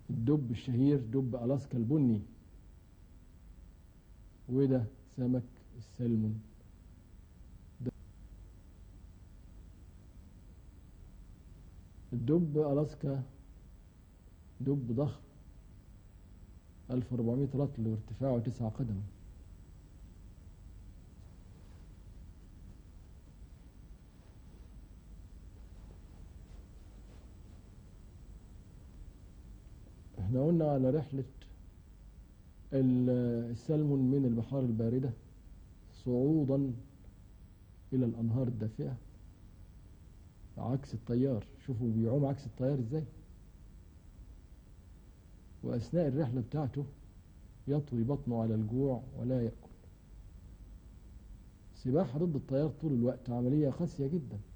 الدب الشهير دب ألاسكا البني وده سمك السلمون ده الدب ألاسكا دب ضخم 1400 رطل وارتفاعه 9 قدم احنا قلنا على رحلة ال- السلمون من البحار الباردة صعودا إلى الأنهار الدافئة عكس التيار شوفوا بيعوم عكس التيار ازاي وأثناء الرحلة بتاعته يطوي بطنه على الجوع ولا يأكل سباحة ضد التيار طول الوقت عملية قاسية جدا